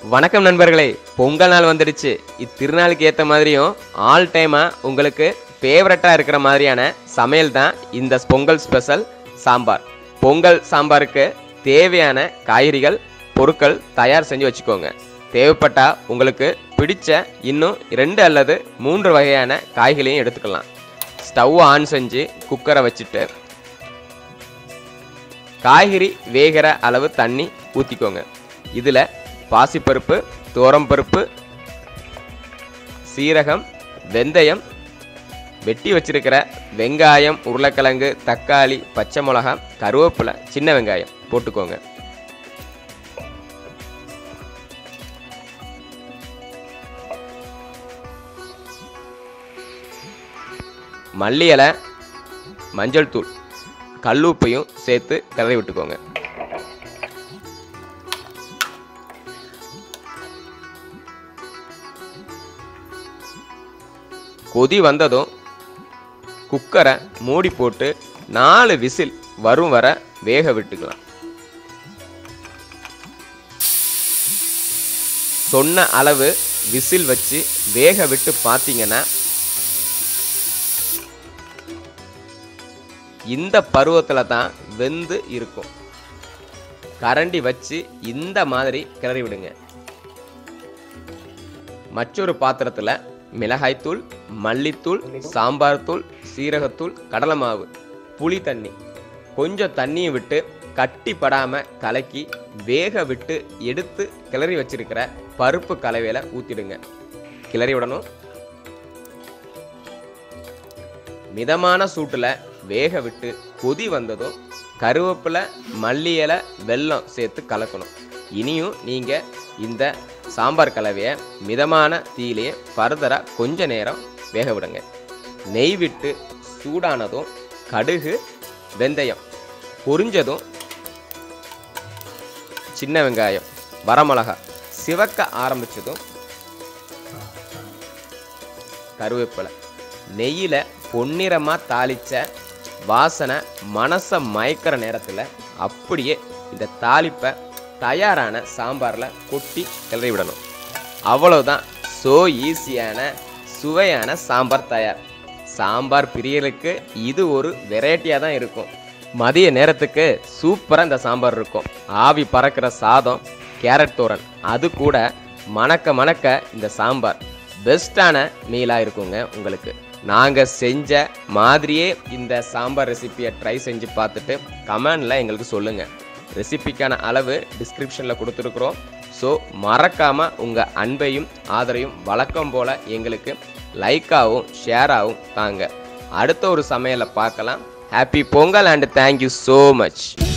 வணக்கம் நண்பர்களே பொங்கல் நாள் வந்துடுச்சு இத்திருநாளுக்கு ஏற்ற மாதிரியும் ஆல் டைமாக உங்களுக்கு ஃபேவரட்டாக இருக்கிற மாதிரியான சமையல் தான் இந்த பொங்கல் ஸ்பெஷல் சாம்பார் பொங்கல் சாம்பாருக்கு தேவையான காய்கறிகள் பொருட்கள் தயார் செஞ்சு வச்சுக்கோங்க தேவைப்பட்டா உங்களுக்கு பிடிச்ச இன்னும் ரெண்டு அல்லது மூன்று வகையான காய்களையும் எடுத்துக்கலாம் ஸ்டவ் ஆன் செஞ்சு குக்கரை வச்சுட்டு காய்கறி வேகிற அளவு தண்ணி ஊற்றிக்கோங்க இதில் பாசிப்பருப்பு பருப்பு சீரகம் வெந்தயம் வெட்டி வச்சிருக்கிற வெங்காயம் உருளைக்கிழங்கு தக்காளி பச்சை மிளகாய் கருவேப்பிலை சின்ன வெங்காயம் போட்டுக்கோங்க மல்லி இலை மஞ்சள் தூள் கல்லுப்பையும் சேர்த்து கிளறி விட்டுக்கோங்க கொதி வந்ததும் குக்கரை மூடி போட்டு நாலு விசில் வரும் வர வேக விட்டுக்கலாம் சொன்ன அளவு விசில் வச்சு வேக விட்டு பார்த்தீங்கன்னா இந்த பருவத்தில் தான் வெந்து இருக்கும் கரண்டி வச்சு இந்த மாதிரி கிளறி விடுங்க மற்றொரு பாத்திரத்தில் மிளகாய்த்தூள் மல்லித்தூள் சாம்பார் தூள் சீரகத்தூள் கடலை மாவு புளி தண்ணி கொஞ்சம் தண்ணியை விட்டு கட்டி படாமல் கலக்கி வேக விட்டு எடுத்து கிளறி வச்சிருக்கிற பருப்பு கலவையில் ஊற்றிடுங்க கிளறி விடணும் மிதமான சூட்டில் வேக விட்டு கொதி வந்ததும் கருவேப்பிலை மல்லி இலை வெல்லம் சேர்த்து கலக்கணும் இனியும் நீங்கள் இந்த சாம்பார் கலவையை மிதமான தீயிலேயே ஃபர்தராக கொஞ்ச நேரம் வேக விடுங்க நெய் விட்டு சூடானதும் கடுகு வெந்தயம் பொரிஞ்சதும் சின்ன வெங்காயம் வரமிளகா சிவக்க ஆரம்பிச்சதும் கருவேப்பிலை நெய்யில் பொன்னிறமாக தாளித்த வாசனை மனசை மயக்கிற நேரத்தில் அப்படியே இந்த தாளிப்பை தயாரான சாம்பாரில் கொட்டி கிளறி விடணும் அவ்வளவுதான் ஸோ ஈஸியான சுவையான சாம்பார் தயார் சாம்பார் பிரியலுக்கு இது ஒரு வெரைட்டியாக தான் இருக்கும் மதிய நேரத்துக்கு சூப்பராக இந்த சாம்பார் இருக்கும் ஆவி பறக்கிற சாதம் கேரட் தோரன் அது கூட மணக்க மணக்க இந்த சாம்பார் பெஸ்ட்டான மீலாக இருக்குங்க உங்களுக்கு நாங்கள் செஞ்ச மாதிரியே இந்த சாம்பார் ரெசிப்பியை ட்ரை செஞ்சு பார்த்துட்டு கமெண்டில் எங்களுக்கு சொல்லுங்கள் ரெசிபிக்கான அளவு டிஸ்கிரிப்ஷனில் கொடுத்துருக்குறோம் ஸோ மறக்காமல் உங்கள் அன்பையும் ஆதரையும் வழக்கம் போல் எங்களுக்கு லைக்காகவும் ஷேராகவும் தாங்க அடுத்த ஒரு சமையலை பார்க்கலாம் happy Pongal and thank you so much